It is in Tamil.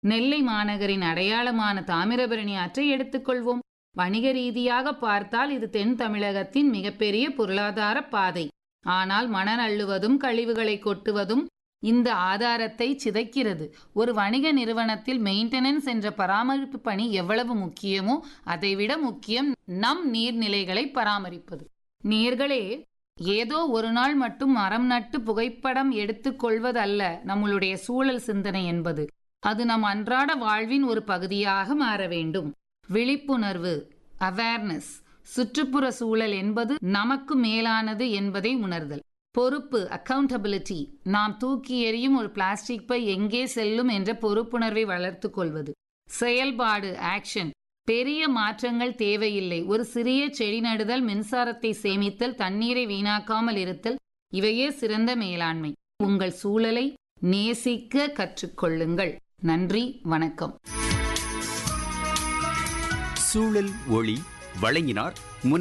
நெல்லை மாநகரின் அடையாளமான தாமிரபரணி ஆற்றை எடுத்துக்கொள்வோம் வணிக ரீதியாக பார்த்தால் இது தென் தமிழகத்தின் மிகப்பெரிய பொருளாதார பாதை ஆனால் மணல் அள்ளுவதும் கழிவுகளை கொட்டுவதும் இந்த ஆதாரத்தை சிதைக்கிறது ஒரு வணிக நிறுவனத்தில் மெயின்டெனன்ஸ் என்ற பராமரிப்பு பணி எவ்வளவு முக்கியமோ அதைவிட முக்கியம் நம் நீர்நிலைகளை பராமரிப்பது நேர்களே ஏதோ ஒரு நாள் மட்டும் மரம் நட்டு புகைப்படம் எடுத்துக் கொள்வதல்ல நம்மளுடைய சூழல் சிந்தனை என்பது அது நம் அன்றாட வாழ்வின் ஒரு பகுதியாக மாற வேண்டும் விழிப்புணர்வு அவேர்னஸ் சுற்றுப்புற சூழல் என்பது நமக்கு மேலானது என்பதை உணர்தல் பொறுப்பு அக்கவுண்டபிலிட்டி நாம் தூக்கி எறியும் ஒரு பிளாஸ்டிக் பை எங்கே செல்லும் என்ற பொறுப்புணர்வை வளர்த்து கொள்வது செயல்பாடு ஆக்ஷன் பெரிய மாற்றங்கள் தேவையில்லை ஒரு சிறிய செடி நடுதல் மின்சாரத்தை சேமித்தல் தண்ணீரை வீணாக்காமல் இருத்தல் இவையே சிறந்த மேலாண்மை உங்கள் சூழலை நேசிக்க கற்றுக்கொள்ளுங்கள் நன்றி வணக்கம் சூழல் ஒளி வழங்கினார் முனை